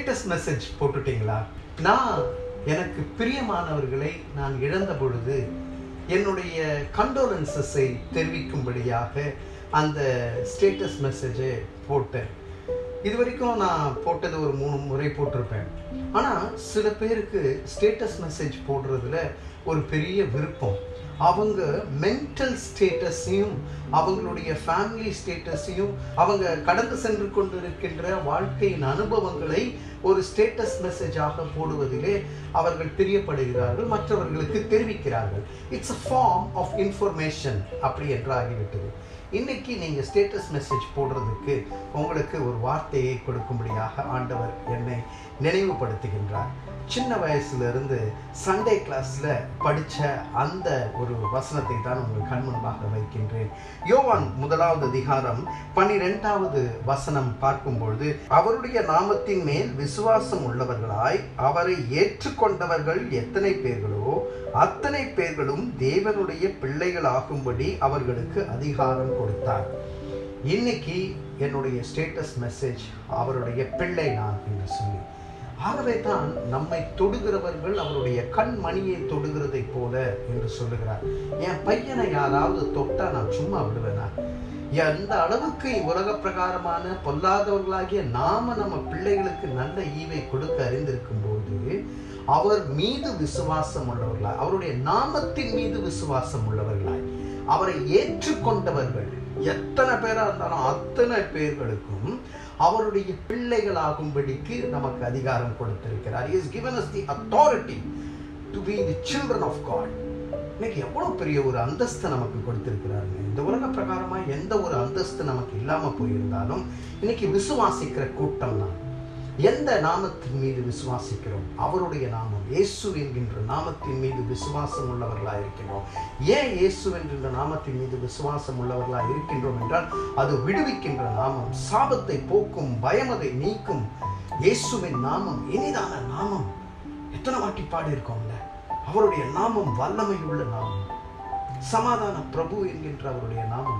Status message போட்டுட்டீங்களா நான் எனக்கு பிரியமானவர்களை நான் இழந்த பொழுது என்னுடைய கண்டோலன்சஸை தெரிவிக்கும்படியாக அந்த ஸ்டேட்டஸ் மெசேஜை போட்டேன் இது வரைக்கும் நான் போட்டது ஒரு மூணு முறை போட்டிருப்பேன் ஆனால் சில பேருக்கு ஸ்டேட்டஸ் மெசேஜ் போடுறதுல ஒரு பெரிய விருப்பம் அவங்க மென்டல் ஸ்டேட்டஸையும் அவங்களுடைய ஃபேமிலி ஸ்டேட்டஸையும் அவங்க கடந்து சென்று கொண்டிருக்கின்ற வாழ்க்கையின் அனுபவங்களை ஒரு ஸ்டேட்டஸ் மெசேஜாக போடுவதிலே அவர்கள் பிரியப்படுகிறார்கள் மற்றவர்களுக்கு தெரிவிக்கிறார்கள் it's a form of information அப்படி என்று ஆகிவிட்டது இன்னைக்கு நீங்க ஸ்டேட்டஸ் மெசேஜ் போடுறதுக்கு உங்களுக்கு ஒரு வார்த்தையை கொடுக்கும்படியாக ஆண்டவர் என்னை நினைவுபடுத்துகின்றார் சின்ன வயசுல இருந்து சண்டே கிளாஸ்ல படிச்ச அந்த ஒரு வசனத்தை தான் உங்கள் கண் முன்பாக வைக்கின்றேன் யோவான் முதலாவது அதிகாரம் பனிரெண்டாவது வசனம் பார்க்கும்பொழுது அவருடைய நாமத்தின் மேல் விசுவாசம் உள்ளவர்களாய் அவரை ஏற்றுக்கொண்டவர்கள் எத்தனை பேர்களோ அத்தனை பேர்களும் தேவனுடைய பிள்ளைகளாகும்படி அவர்களுக்கு அதிகாரம் கொடுத்தார் இன்னைக்கு என்னுடைய ஸ்டேட்டஸ் மெசேஜ் அவருடைய பிள்ளை நான் என்று சொல்லி ஆகவே தான் நம்மை தொடுகிறவர்கள் அவருடைய கண் மணியை தொடுகிறதை போல என்று சொல்லுகிறார் என் பையனை யாராவது தொட்டா நான் சும்மா விடுவேனா எந்த அளவுக்கு உலக பிரகாரமான பொல்லாதவர்களாகிய நாம நம்ம பிள்ளைகளுக்கு நல்ல ஈவை கொடுக்க அறிந்திருக்கும் போது அவர் மீது விசுவாசம் உள்ளவர்களாய் அவருடைய நாமத்தின் மீது விசுவாசம் உள்ளவர்களாய் அவரை ஏற்றுக்கொண்டவர்கள் எத்தனை பேரா இருந்தாலும் அத்தனை பேர்களுக்கும் அவருடைய பிள்ளைகளாகும்படிக்கு நமக்கு அதிகாரம் கொடுத்திருக்கிறார் He has given us the authority to be the children of God இன்னைக்கு எவ்வளவு பெரிய ஒரு அந்தஸ்து நமக்கு கொடுத்திருக்கிறாருங்க இந்த உலக பிரகாரமா எந்த ஒரு அந்தஸ்து நமக்கு இல்லாம போயிருந்தாலும் இன்னைக்கு விசுவாசிக்கிற கூட்டம் தான் எந்த நாமத்தின் மீது விசுவாசிக்கிறோம் அவருடைய நாமம் இயேசு என்கின்ற நாமத்தின் மீது விசுவாசம் உள்ளவர்களாக இருக்கின்றோம் ஏன் இயேசு என்கின்ற நாமத்தின் மீது விசுவாசம் உள்ளவர்களாக இருக்கின்றோம் என்றால் அது விடுவிக்கின்ற நாமம் சாபத்தை போக்கும் பயமதை நீக்கும் இயேசுவின் நாமம் இனிதான நாமம் எத்தனை வாட்டி பாடி இருக்கோம்ல அவருடைய நாமம் வல்லமை உள்ள நாமம் சமாதான பிரபு என்கின்ற அவருடைய நாமம்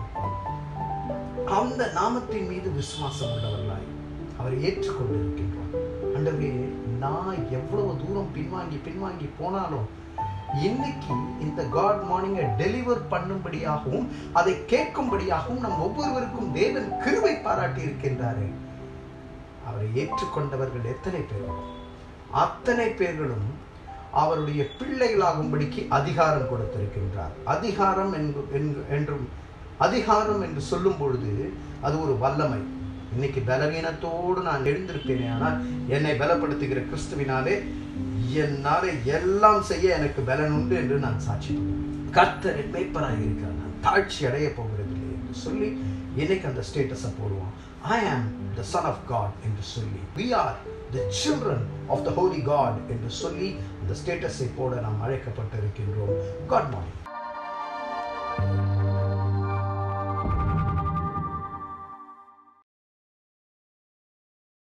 அந்த நாமத்தின் மீது விசுவாசம் உள்ளவர்களாய் அவரை ஏற்றுக்கொண்டு இருக்கின்றோம் ஆண்டவரே நான் எவ்வளவு தூரம் பின்வாங்கி பின்வாங்கி போனாலும் இன்னைக்கு இந்த காட் மார்னிங்கை டெலிவர் பண்ணும்படியாகவும் அதை கேட்கும்படியாகவும் நம் ஒவ்வொருவருக்கும் தேவன் கிருபை பாராட்டி இருக்கின்றாரே அவரை ஏற்றுக்கொண்டவர்கள் எத்தனை பேர் அத்தனை பேர்களும் அவருடைய பிள்ளைகளாகும்படிக்கு அதிகாரம் கொடுத்திருக்கின்றார் அதிகாரம் என்று- என்று- என்றும் அதிகாரம் என்று சொல்லும் பொழுது அது ஒரு வல்லமை இன்னைக்கு பலவீனத்தோடு நான் எழுந்திருப்பேனே ஆனால் என்னை பலப்படுத்துகிற கிறிஸ்துவினாலே என்னால எல்லாம் செய்ய எனக்கு பலன் உண்டு என்று நான் சாட்சி சொல்லுவேன். கர்த்தர் என் மேய்ப்பராக இருக்கிறார் நான் தாழ்ச்சி அடைய போகிறதில்லை என்று சொல்லி இன்னைக்கு அந்த ஸ்டேட்டஸை போடுவோம் ஐ ஆம் த சன் ஆஃப் காட் என்று சொல்லி we are the children of the holy God என்று சொல்லி அந்த ஸ்டேட்டஸை போட நாம் அழைக்கப்பட்டிருக்கின்றோம் காட் மார்னிங்